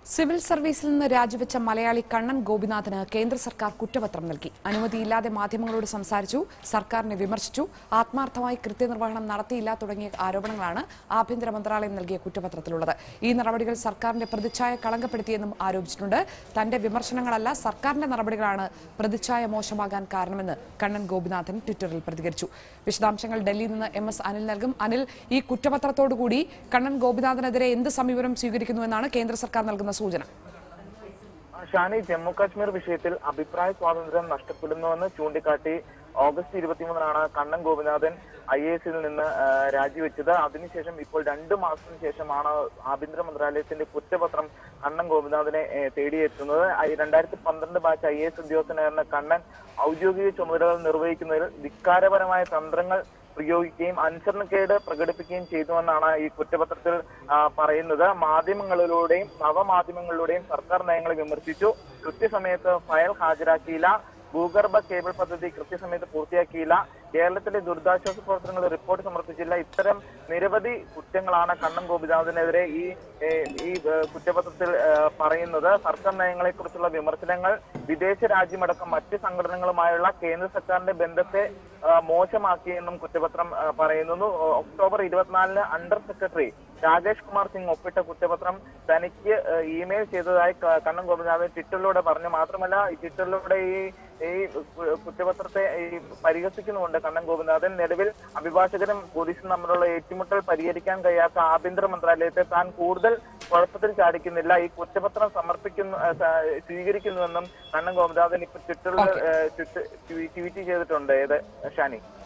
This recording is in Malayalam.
സിവിൽ സർവീസിൽ നിന്ന് രാജിവെച്ച മലയാളി കണ്ണൻ ഗോപിനാഥിന് കേന്ദ്ര സർക്കാർ കുറ്റപത്രം നൽകി അനുമതിയില്ലാതെ മാധ്യമങ്ങളോട് സംസാരിച്ചു സർക്കാരിനെ വിമർശിച്ചു ആത്മാർത്ഥമായി കൃത്യനിർവഹണം നടത്തിയില്ല തുടങ്ങിയ ആരോപണങ്ങളാണ് ആഭ്യന്തര മന്ത്രാലയം നൽകിയ കുറ്റപത്രത്തിലുള്ളത് ഈ നടപടികൾ സർക്കാരിന്റെ പ്രതിച്ഛായ കളങ്കപ്പെടുത്തിയെന്നും ആരോപിച്ചിട്ടുണ്ട് തന്റെ വിമർശനങ്ങളല്ല സർക്കാരിന്റെ നടപടികളാണ് പ്രതിച്ഛായ മോശമാകാൻ കാരണമെന്ന് കണ്ണൻ ഗോപിനാഥൻ ട്വിറ്ററിൽ പ്രതികരിച്ചു വിശദാംശങ്ങൾ ഡൽഹിയിൽ നിന്ന് എം എസ് അനിൽ നൽകും അനിൽ ഈ കുറ്റപത്രത്തോടുകൂടി കണ്ണൻ ഗോപിനാഥിനെതിരെ എന്ത് സമീപനം സ്വീകരിക്കുന്നുവെന്നാണ് കേന്ദ്ര സർക്കാർ നൽകുന്ന സൂചന ഷാനി ജമ്മു കാശ്മീർ വിഷയത്തിൽ അഭിപ്രായ സ്വാതന്ത്ര്യം നഷ്ടപ്പെടുന്നുവെന്ന് ചൂണ്ടിക്കാട്ടി ഓഗസ്റ്റ് ഇരുപത്തിമൂന്നിനാണ് കണ്ണൻ ഗോപിനാഥൻ ഐ എ എസിൽ നിന്ന് ആ, രാജിവെച്ചത് അതിനുശേഷം ഇപ്പോൾ രണ്ടു മാസത്തിന് ശേഷമാണ് ആഭ്യന്തര മന്ത്രാലയത്തിന്റെ കുറ്റപത്രം കണ്ണൻ ഗോപിനാഥനെ ഏ, തേടിയെത്തുന്നത് ഐ- രണ്ടായിരത്തി പന്ത്രണ്ട് ബാച്ച് ഐ എ എസ് ഉദ്യോഗസ്ഥനായിരുന്ന കണ്ണൻ ഔദ്യോഗിക ചുമതലകൾ നിർവഹിക്കുന്നതിൽ ധിക്കാരപരമായ തന്ത്രങ്ങൾ പ്രയോഗിക്കുകയും അനുസരണക്കേട് പ്രകടിപ്പിക്കുകയും ചെയ്തുവെന്നാണ് ഈ കുറ്റപത്രത്തിൽ ആ, പറയുന്നത് മാധ്യമങ്ങളിലൂടെയും നവമാധ്യമങ്ങളിലൂടെയും സർക്കാർ നയങ്ങളെ വിമർശിച്ചു കൃത്യസമയത്ത് ഫയൽ ഹാജരാക്കിയില്ല ഭൂഗർഭ കേബിൾ പദ്ധതി കൃത്യസമയത്ത് പൂർത്തിയാക്കിയില്ല കേരളത്തിലെ ദുരിതാശ്വാസ പ്രവർത്തനങ്ങളുടെ റിപ്പോർട്ട് സമർപ്പിച്ചില്ല ഇത്തരം നിരവധി കുറ്റങ്ങളാണ് കണ്ണൻ ഗോപിനാഥിനെതിരെ ഈ ഏ, ഈ ഏ, കുറ്റപത്രത്തിൽ ഏ, പറയുന്നത് സർക്കാർ നയങ്ങളെ കുറിച്ചുള്ള വിമർശനങ്ങൾ വിദേശ രാജ്യമടക്കം മറ്റ് സംഘടനകളുമായുള്ള കേന്ദ്ര സർക്കാരിന്റെ ബന്ധത്തെ ആ, മോശമാക്കിയെന്നും കുറ്റപത്രം ആ, പറയുന്നു ഒക്ടോബർ ഇരുപത്തിനാലിന് അണ്ടർ സെക്രട്ടറി രാജേഷ് കുമാർ സിംഗ് ഒപ്പിട്ട കുറ്റപത്രം തനിക്ക് ആ, ഇമെയിൽ ചെയ്തതായി ക- കണ്ണൻ ഗോപിനാഥൻ ട്വിറ്ററിലൂടെ പറഞ്ഞു മാത്രമല്ല ഈ ട്വിറ്ററിലൂടെ ഈ ഈ കു- കുറ്റപത്രത്തെ ഈ പരിഹസിക്കുന്നുണ്ട് കണ്ണൻ ഗോപിനാഥൻ നിലവിൽ അഭിഭാഷകരും പോലീസും തമ്മിലുള്ള ഏറ്റുമുട്ടൽ പരിഹരിക്കാൻ കഴിയാത്ത ആഭ്യന്തര മന്ത്രാലയത്തെ താൻ കൂടുതൽ കുഴപ്പത്തിൽ ചാടിക്കുന്നില്ല ഈ കുറ്റപത്രം സമർപ്പിക്കുന്നു ആ, സ- സ്വീകരിക്കുന്നുവെന്നും കണ്ണൻ ഗോപിനാഥൻ ഇപ്പൊ ട്വിറ്ററിൽ Okay. ആ, ട്വിറ്റ്- ട്വീറ്റ് ചെയ്തിട്ടുണ്ട് ഏത് ഷാനി